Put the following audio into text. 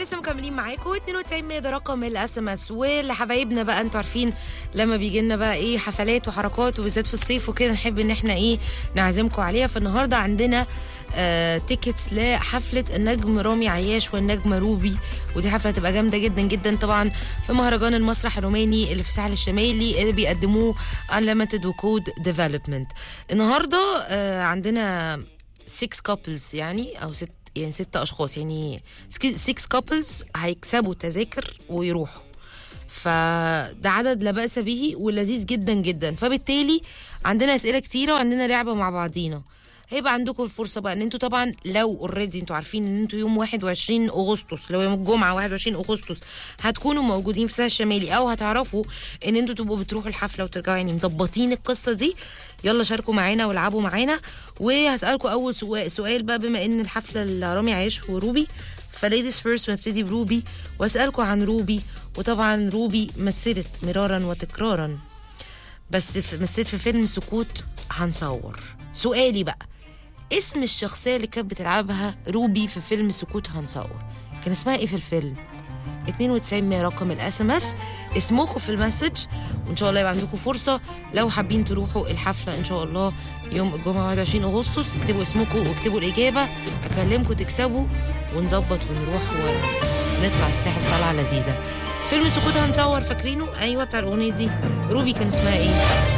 لسه مكملين معاكم 92 ده رقم الاس ام اس ولحبايبنا بقى انتوا عارفين لما بيجي لنا بقى ايه حفلات وحركات وبالذات في الصيف وكده نحب ان احنا ايه نعزمكم عليها فالنهارده عندنا آه تيكتس لحفله النجم رامي عياش والنجمه روبي ودي حفله هتبقى جامده جدا جدا طبعا في مهرجان المسرح الروماني اللي في الساحل الشمالي اللي بيقدموه Unlimited وكود ديفلوبمنت النهارده آه عندنا 6 كابلز يعني او ست يعني ست اشخاص يعني 6 كابلز هيكسبوا تذاكر ويروحوا فده عدد لا بأس به ولذيذ جدا جدا فبالتالي عندنا اسئله كتيره وعندنا لعبه مع بعضينا هيبقى عندكم الفرصه بقى ان انتوا طبعا لو اوريدي انتوا عارفين ان انتوا يوم 21 اغسطس لو يوم الجمعه 21 اغسطس هتكونوا موجودين في الساحل الشمالي او هتعرفوا ان انتوا تبقوا بتروحوا الحفله وترجعوا يعني مظبطين القصه دي يلا شاركوا معانا والعبوا معانا وهسالكم اول سؤال, سؤال بقى بما ان الحفله لرامي عيش وروبي فليديز فيرست بنبتدي بروبي واسالكم عن روبي وطبعا روبي مثلت مرارا وتكرارا بس في مثلت في فيلم سكوت هنصور سؤالي بقى اسم الشخصية اللي كانت بتلعبها روبي في فيلم سكوت هنصور كان اسمها ايه في الفيلم 92 رقم الاس ام اس اسمكم في المسج وان شاء الله يبقى عندكم فرصه لو حابين تروحوا الحفله ان شاء الله يوم الجمعه 21 اغسطس اكتبوا اسمكم واكتبوا الاجابه اكلمكم تكسبوا ونظبط ونروح ونطلع الساحل طلعه لذيذه فيلم سكوت هنصور فاكرينه ايوه بتاع الاغنيه دي روبي كان اسمها ايه